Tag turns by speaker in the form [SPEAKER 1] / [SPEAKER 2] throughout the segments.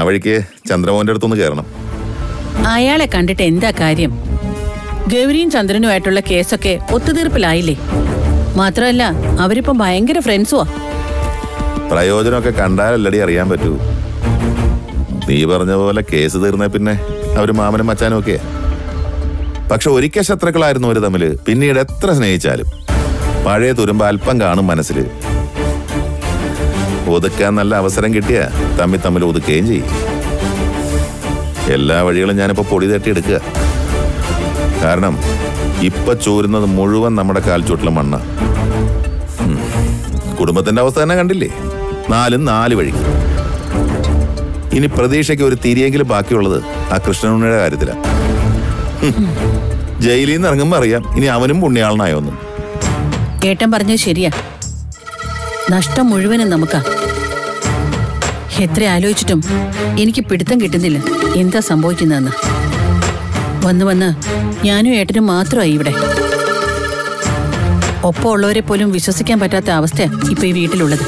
[SPEAKER 1] വഴിക്ക് ചന്ദ്രമോഹന്റെ അടുത്തൊന്ന് കയറണം
[SPEAKER 2] അയാളെ കണ്ടിട്ട് എന്താ കാര്യം ഗൗരിയും ചന്ദ്രനുമായിട്ടുള്ള കേസൊക്കെ ഒത്തുതീർപ്പിലായില്ലേ മാത്രമല്ല അവരിപ്പം ഭയങ്കര ഫ്രണ്ട്സുവാ
[SPEAKER 1] പ്രയോജനമൊക്കെ കണ്ടാലല്ലടി അറിയാൻ പറ്റൂ നീ പറഞ്ഞ പോലെ കേസ് തീർന്ന പിന്നെ അവര് മാമനും മച്ചാനും ഒക്കെയാ പക്ഷെ ഒരിക്കൽ ശത്രുക്കളായിരുന്നു അവര് തമ്മില് പിന്നീട് എത്ര സ്നേഹിച്ചാലും പഴയ തുരുമ്പ് അല്പം കാണും മനസ്സിൽ ഒതുക്കാൻ നല്ല അവസരം കിട്ടിയ തമ്മിൽ തമ്മിൽ ഒതുക്കുകയും ചെയ്യും എല്ലാ വഴികളും ഞാനിപ്പോ പൊടി തട്ടി എടുക്കുക കാരണം ഇപ്പൊ ചോരുന്നത് മുഴുവൻ നമ്മുടെ കാൽച്ചോട്ടിലെ മണ്ണ കുടുംബത്തിന്റെ അവസ്ഥ തന്നെ കണ്ടില്ലേ നാലും നാല് വഴിക്ക് ഇനി പ്രതീക്ഷയ്ക്ക് ഒരു തിരിയെങ്കിലും ബാക്കിയുള്ളത് ആ കൃഷ്ണനുണ്ണിയുടെ കാര്യത്തിലാണ് ജയിലിൽ നിന്ന് ഇറങ്ങുമ്പോൾ അറിയാം ഇനി അവനും പുണ്യാളനായോന്ന്
[SPEAKER 2] ഏട്ടൻ പറഞ്ഞത് ശരിയാ നഷ്ടം മുഴുവനും നമുക്കാ എത്ര ആലോചിച്ചിട്ടും എനിക്ക് പിടുത്തം കിട്ടുന്നില്ല എന്താ സംഭവിക്കുന്നതെന്ന് വന്ന് വന്ന് ഞാനും ഏട്ടനും മാത്രമായി ഇവിടെ ഒപ്പം ഉള്ളവരെ പോലും വിശ്വസിക്കാൻ പറ്റാത്ത അവസ്ഥയാ ഇപ്പൊ ഈ വീട്ടിലുള്ളത്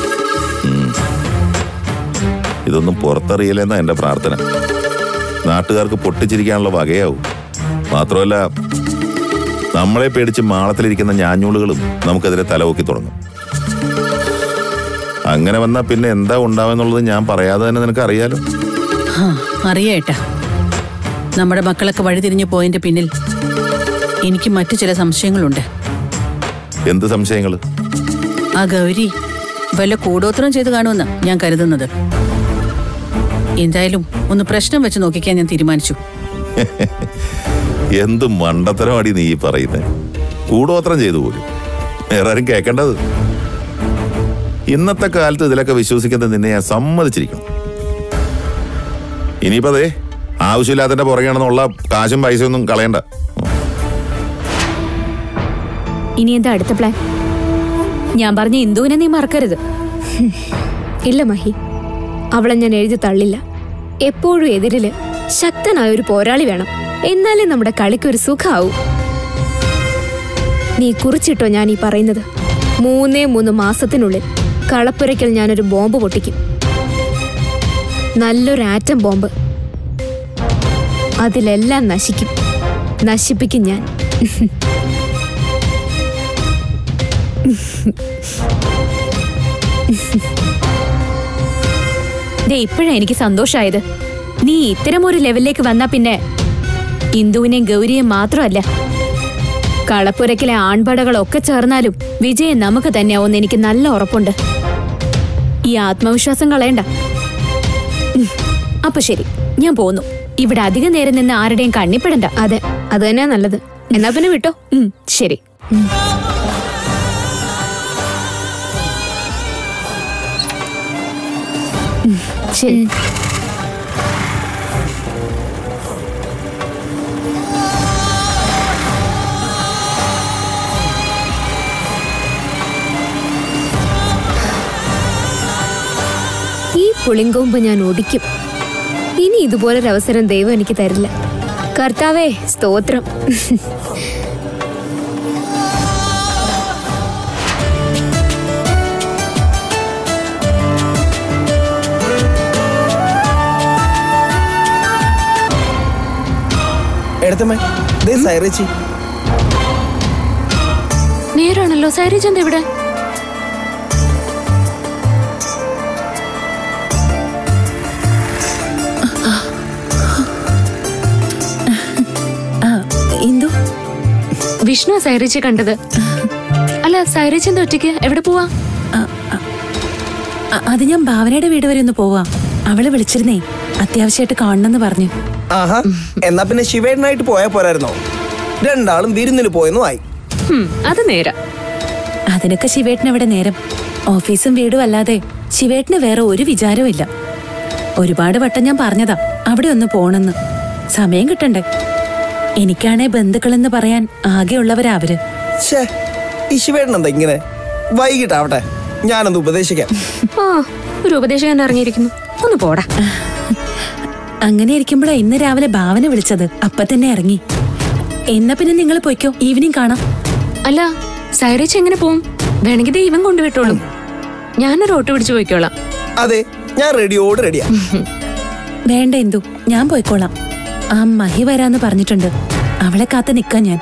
[SPEAKER 1] ഇതൊന്നും പുറത്തറിയില്ലെന്ന എന്റെ പ്രാർത്ഥന നാട്ടുകാർക്ക് പൊട്ടിച്ചിരിക്കാനുള്ള വകയാവും മാത്രമല്ല നമ്മളെ പേടിച്ച് മാളത്തിലിരിക്കുന്ന ഞാഞ്ഞൂളുകളും നമുക്കെതിരെ തലവൊക്കി തുടങ്ങും അങ്ങനെ വന്നാൽ പിന്നെ എന്താ ഉണ്ടാവുമെന്നുള്ളത് ഞാൻ പറയാതെ തന്നെ നിനക്ക് അറിയാലോ
[SPEAKER 2] ആ, അറിയാം ഏട്ടാ നമ്മുടെ മക്കളൊക്കെ വഴിതിരിഞ്ഞു പോയതിന്റെ പിന്നിൽ എനിക്ക് മറ്റു ചില സംശയങ്ങളുണ്ട്
[SPEAKER 1] എന്ത് സംശയങ്ങള്
[SPEAKER 2] ആ ഗൗരി വല്ല കൂടോത്രം ചെയ്ത് കാണുമെന്നാ ഞാൻ കരുതുന്നത് എന്തായാലും ഒന്ന് പ്രശ്നം വെച്ച് നോക്കിക്കാൻ ഞാൻ തീരുമാനിച്ചു
[SPEAKER 1] എന്ത് മണ്ടത്തരമാടി നീ ഈ പറയുന്നത് കൂടോത്രം ചെയ്തു പോലും വേറെ ആരും കേൾക്കേണ്ടത് ഇന്നത്തെ കാലത്ത് ഇതിലൊക്കെ വിശ്വസിക്കുന്നത് നിന്നെ ഞാൻ സമ്മതിച്ചിരിക്കണം ഇനിയിപ്പോ അതെ ആവശ്യമില്ലാത്തതിന്റെ പുറകെയാണെന്നുള്ള കാശും പൈസയൊന്നും കളയണ്ട
[SPEAKER 3] ഇനി എന്താ അടുത്ത പ്ലാൻ ഞാൻ പറഞ്ഞ ഇന്ദുവിനെ നീ മറക്കരുത്
[SPEAKER 4] ഇല്ല മഹി അവളെ ഞാൻ എഴുതി തള്ളില്ല എപ്പോഴും എതിരില് ശക്തനായ ഒരു പോരാളി വേണം എന്നാലേ നമ്മുടെ കളിക്ക് ഒരു സുഖാവൂ നീ കുറിച്ചിട്ടോ ഞാൻ ഈ പറയുന്നത് മൂന്നേ മൂന്ന് മാസത്തിനുള്ളിൽ കളപ്പുരയ്ക്കൽ ഞാനൊരു ബോംബ് പൊട്ടിക്കും നല്ലൊരു ആറ്റം ബോംബ് അതിലെല്ലാം നശിക്കും നശിപ്പിക്കും ഞാൻ
[SPEAKER 3] ദേ ഇപ്പോഴാ എനിക്ക് സന്തോഷായത് നീ ഇത്തരം ഒരു ലെവലിലേക്ക് വന്നാ പിന്നെ ഇന്ദുവിനെയും ഗൗരിയെയും മാത്രമല്ല കളപ്പുരക്കിലെ ആൺപടകളൊക്കെ ചേർന്നാലും വിജയം നമുക്ക് തന്നെയാവുമെന്ന് എനിക്ക് നല്ല ഉറപ്പുണ്ട് ഈ ആത്മവിശ്വാസം കളയണ്ട ഉം, അപ്പൊ ശരി ഞാൻ പോന്നു ഇവിടെ അധിക നേരം നിന്ന് ആരുടെയും കണ്ണിപ്പെടണ്ട
[SPEAKER 4] അതെ അത് തന്നെയാ നല്ലത് എന്നാ പിന്നെ വിട്ടോ
[SPEAKER 3] ഉം, ശരി ഉം, ശരി
[SPEAKER 4] ഈ പുളിങ്കൊമ്പ് ഞാൻ ഒടിക്കും ഇനി ഇതുപോലൊരു അവസരം ദൈവം എനിക്ക് തരില്ല കർത്താവേ സ്തോത്രം
[SPEAKER 5] എടുത്തമ്മേ ദേ സൈറച്ചി
[SPEAKER 3] നേരാണല്ലോ സൈരചന്ദ് ഇവിടെ
[SPEAKER 2] ഇന്ദു
[SPEAKER 3] വിഷ്ണു സൈരച്ചി കണ്ടത് അല്ല സൈരച്ചന്ദ് ഒറ്റയ്ക്ക് എവിടെ പോവാ
[SPEAKER 2] അ- അത് ഞാൻ ഭാവനയുടെ വീട് വരെ ഒന്ന് പോവാ അവള് വിളിച്ചിരുന്നേ അത്യാവശ്യമായിട്ട് കാണണമെന്ന് പറഞ്ഞു
[SPEAKER 5] ആഹാ എന്നാ പിന്നെ ശിവേട്ടനായിട്ട് പോയാ പോരായിരുന്നോ രണ്ടാളും വിരുന്നിന് പോയെന്നും ആയി
[SPEAKER 3] ഹും, അത് നേരാ
[SPEAKER 2] അതിനൊക്കെ ശിവേട്ടന് ഇവിടെ നേരം ഓഫീസും വീടും അല്ലാതെ ശിവേട്ടന് വേറെ ഒരു വിചാരവും ഇല്ല ഒരുപാട് വട്ടം ഞാൻ പറഞ്ഞതാ അവിടെ ഒന്ന് പോണെന്ന് സമയം കിട്ടണ്ടേ എനിക്കാണേ ബന്ധുക്കളെന്ന് പറയാൻ ആകെയുള്ളവരാ അവര്
[SPEAKER 5] ഷേ ഈ ശിവേട്ടൻ എന്താ ഇങ്ങനെ വൈകിട്ടാവട്ടെ ഞാനൊന്ന് ഉപദേശിക്കാം
[SPEAKER 3] ആ ഒരു ഉപദേശകൻ ഇറങ്ങിയിരിക്കുന്നു ഒന്ന് പോടാ
[SPEAKER 2] അങ്ങനെ ഇരിക്കുമ്പോഴാ ഇന്ന് രാവിലെ ഭാവന വിളിച്ചത് അപ്പൊ തന്നെ ഇറങ്ങി എന്നാ പിന്നെ നിങ്ങൾ പൊയ്ക്കോ ഈവനിങ് കാണാം
[SPEAKER 3] അല്ല സൈരച്ച് എങ്ങനെ പോവും വേണമെങ്കിൽ ദൈവം കൊണ്ടുവിട്ടോളും ഞാനൊരു ഓട്ടോ പിടിച്ചു പോയിക്കോളാം
[SPEAKER 5] അതെ ഞാൻ റെഡിയോട് റെഡിയാ
[SPEAKER 2] വേണ്ട എന്തു ഞാൻ പോയിക്കോളാം ആ മഹി വരാന്ന് പറഞ്ഞിട്ടുണ്ട് അവളെ കാത്ത് നിക്കാൻ ഞാൻ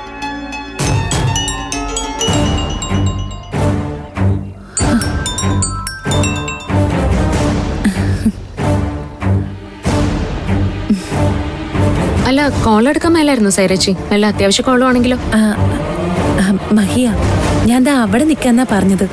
[SPEAKER 6] അല്ല കോൾ എടുക്കാൻ മേലായിരുന്നു സൈരച്ചി അല്ല അത്യാവശ്യ കോളും ആണെങ്കിലോ
[SPEAKER 2] ആ, ആ, മഹിയ ഞാൻ ദാ അവിടെ നിക്കാന്നാ പറഞ്ഞത്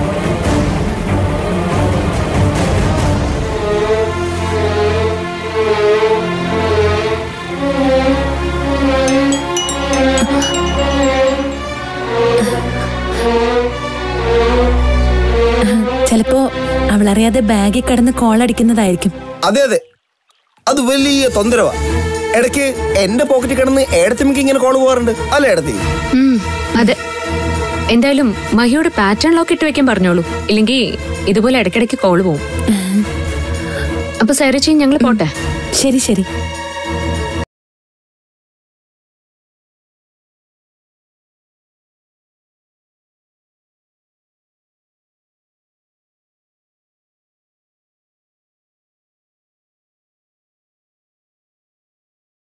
[SPEAKER 2] ചിലപ്പോ അവളറിയാതെ ബാഗിൽ കിടന്ന് കോളടിക്കുന്നതായിരിക്കും
[SPEAKER 5] അതെ അതെ അത് വലിയ തൊന്തരവാ ഇടയ്ക്ക് എന്റെ പോക്കറ്റിൽ കിടന്ന് ഏടത്തിമിക്ക് ഇങ്ങനെ കോള് പോകാറുണ്ട് അല്ലേ ഏടത്തി
[SPEAKER 6] ഉം, അതെ എന്തായാലും മഹിയോട് പാറ്റേൺ ലോക്ക് ഇട്ട് വെക്കാൻ പറഞ്ഞോളൂ ഇല്ലെങ്കിൽ ഇതുപോലെ ഇടയ്ക്കിടയ്ക്ക് കോള് പോവും അപ്പൊ സൈരച്ചി ഞങ്ങൾ പോട്ടെ
[SPEAKER 2] ശരി ശരി